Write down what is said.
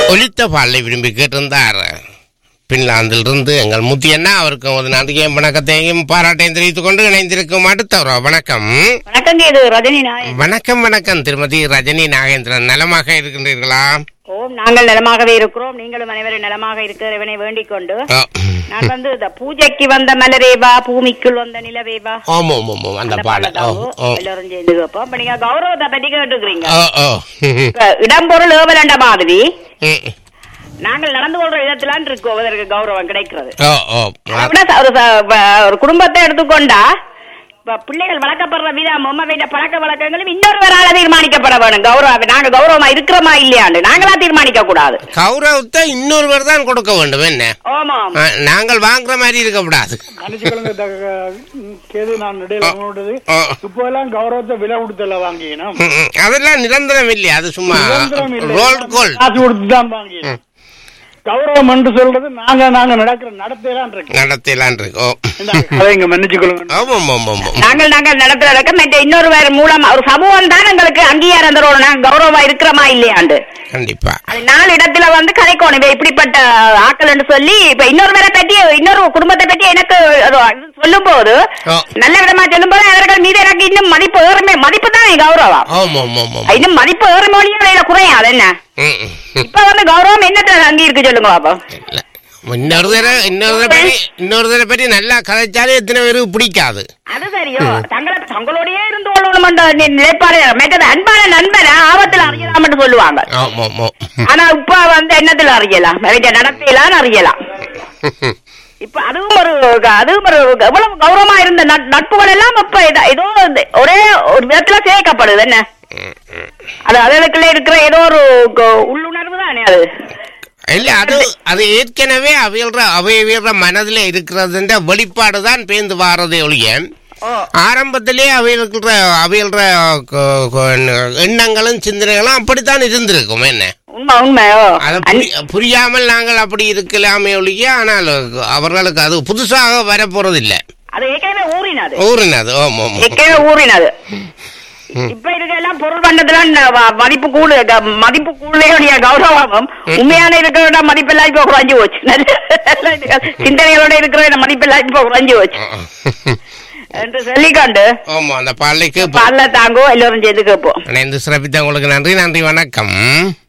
ஒலித்த பாடலை விரும்பி கேட்டிருந்தார் பின்லாந்திலிருந்து எங்கள் முத்தியண்ணா அவருக்கு ஒரு நன்றியையும் வணக்கத்தையும் பாராட்டையும் தெரிவித்துக் கொண்டு இணைந்திருக்கும் அடுத்தவர் வணக்கம் வணக்கங்க இது ரஜினி நாயக் வணக்கம் வணக்கம் திருமதி ரஜினி நாகேந்திரன் நலமாக இருக்கின்றீர்களா ஓம் நாங்கள் நலமாகவே இருக்கிறோம் நீங்களும் அனைவரும் நலமாக இருக்கிறவனை வேண்டிக் கொண்டு ஆ, நான் வந்து இந்த பூஜைக்கு வந்த மலரேவா பூமிக்குள் வந்த நிலவேவா ஆமாம் ஆமாம் ஆமாம் அந்த அந்த பாடல் ஓ பாடல் ஓ எல்லாரும் சேர்ந்து கேட்போம் இப்ப நீங்க கௌரவத்தை பத்தி கேட்டுக்கிறீங்க ஓ ஓ ம், இப்ப இடம்பொருள் ஏவலண்ட மாதிரி ம், நாங்கள் நடந்து கொள்ற இடத்துலான் இருக்கும் அதற்கு கௌரவம் கிடைக்கிறது ஓ ஓ அதை விட ச- ஒரு ச- வ- ஒரு குடும்பத்தை எடுத்துக்கொண்டா இப்ப பிள்ளைகள் வளர்க்கப்படுற விதம் அம்மாவிட பழக்க வழக்கங்களும் இன்னொருவரால தீர்மானிக்கப்பட வேணும் கௌரவம் நாங்க கௌரவமா இருக்கிறோமா இல்லையாண்டு நாங்களா தீர்மானிக்க கூடாது கௌரவத்தை இன்னொருவர் தான் கொடுக்க வேண்டும் என்ன ஆமாம் ஆ, நாங்கள் வாங்குற மாதிரி இருக்கக்கூடாது மன்னிச்சுக்கொள்ளுங்க த- ம், கேது நான் இடையில உங்களோடது ஆ. இப்போ எல்லாம் கௌரவத்தை விலை கொடுத்தல வாங்கினோம் ம், ம். அதெல்லாம் நிரந்தரம் இல்லையா அது சும்மா நிரந்தரம் இல்லை. ரோல் கோல் காசு கொடுத்து தான் வாங்கினோம் கௌரவம் என்று சொல்றது நாங்க நாங்க நடக்கிற நடத்தையெல்லாம் இருக்கு நடத்தலான் இருக்கு ஓ இந்தாங்க, அதை இங்க மன்னிச்சுக்கொள்ளுங்க ஆமாம் ஆமாம் ஆமாம் நாங்கள் நாங்கள் நடத்துறதுக்கு மற்ற இன்னொருவர் மூலமா ஒரு சமூகம் தான் எங்களுக்கு அங்கீகாரம் தருவோம் நாங்க கௌரவமா இருக்கிறோமா இல்லையாண்டு கண்டிப்பா அது நாலு இடத்துல வந்து கதைக்கணும் இப்ப இப்படிப்பட்ட ஆக்கள்னு சொல்லி இப்ப இன்னொருவரை பற்றி இன்னொரு குடும்பத்தை பற்றி எனக்கு சொல்லும் போது ஆ. நல்ல விதமா சொல்லும் போது அவர்கள் மீது எனக்கு இன்னும் மதிப்பு ஏறுமே மதிப்பு தான் கௌரவம் ஆமாம் ஆமாம் ஆமாம் இன்னும் மதிப்பு ஏறுமொழியும் இதுல குறையாது என்ன ம், ம், ம். இப்ப வந்து கௌரவம் என்னத்துல அங்கி இருக்கு சொல்லுங்க பாப்பா இல்ல. இன்னொரு தடவை இன்னொரு தடவை பற்றி இன்னொரு தடவை பற்றி நல்லா கதைச்சாலே எத்தனை பேருக்கு பிடிக்காது அது சரியோ தங்களை தங்களோடயே இருந்து கொள்ளணும் நிலைப்பாடு மற்றது அன்பான நண்பனை ஆபத்துல அறியலாம்னு சொல்லுவாங்க ஆமாம் ஆமாம் ஆனா இப்ப வந்து என்னத்துல அறியலாம் நிறைய நடத்தையெல்லாம் அறியலாம் இப்ப அதுவும் ஒரு அதுவும் ஒரு எவ்வளவு கௌரவமா இருந்த நட்- நட்புகள் எல்லாம் இப்ப இத- ஏதோ இந்த ஒரே ஒரு விதத்துல சேர்க்கப்படுது என்ன அது அதுக்குள்ள இருக்கிற ஏதோ ஒரு க- உள்ளுணர்வு தானே அது இல்ல அது அது ஏற்கனவே அவையல்ற அவையற மனதில் இருக்கிறதுன்ற வெளிப்பாடு தான் பேந்து வாரதே ஒழிய ஓ ஆரம்பத்திலே அவைகளுக்கு அவையல்ற க- க- எண்ணங்களும் சிந்தனைகளும் அப்படித்தான் இருந்திருக்கும் என்ன உண்மை உண்மை ஓ அதை புரி- புரியாமல் நாங்கள் அப்படி இருக்கலாமே ஒழிய ஆனால் அவர்களுக்கு அது புதுசாக வரப்போறது இல்ல அது ஏற்கனவே ஊறினது ஊறினது ஆமா ஆமா ஏற்கனவே ஊறினது இப்ப இதுக்கெல்லாம் பொருள் பண்ணதுல ந- வ- மதிப்பு கூடு க- மதிப்பு கூடுதலுடைய கௌரவமும் உண்மையான இருக்கிற மதிப்பெல்லாம் இப்ப குறைஞ்சு போச்சு நல்ல சிந்தனைகளோட இருக்கிற மதிப்பெல்லாம் இப்ப குறைஞ்சு போச்சு என்று சொல்லிக்கொண்டு ஆமா அந்த பாலைக்கு பால்ல தாங்கோ எல்லாரும் சேர்ந்து கேட்போம் இணைந்து சிறப்பித்த உங்களுக்கு நன்றி நன்றி வணக்கம்